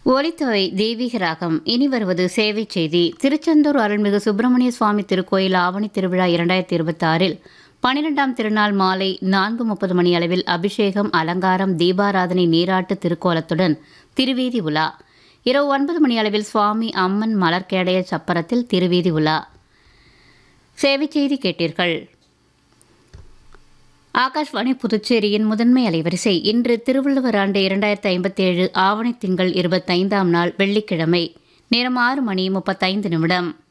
ஒலித்தொகை தெய்வீக ராகம் இனி வருவது சேவை செய்தி திருச்செந்தூர் அருள்மிகு சுப்பிரமணிய சுவாமி திருக்கோயில் ஆவணி திருவிழா இரண்டாயிரத்தி இருபத்தி ஆறில் பனிரெண்டாம் திருநாள் மாலை நான்கு முப்பது மணி அளவில் அபிஷேகம் அலங்காரம் தீபாராதனை நீராட்டு திருக்கோலத்துடன் திருவீதி உலா இரவு ஒன்பது மணி அளவில் சுவாமி அம்மன் மலர்கேடைய சப்பரத்தில் திருவீதி உலா சேவை செய்தி கேட்டீர்கள் ஆகாஷ்வாணி புதுச்சேரியின் முதன்மை அலைவரிசை இன்று திருவள்ளுவர் ஆண்டு இரண்டாயிரத்தி ஐம்பத்தி ஏழு ஆவணி திங்கள் இருபத்தைந்தாம் நாள் வெள்ளிக்கிழமை நேரம் ஆறு மணி முப்பத்தைந்து நிமிடம்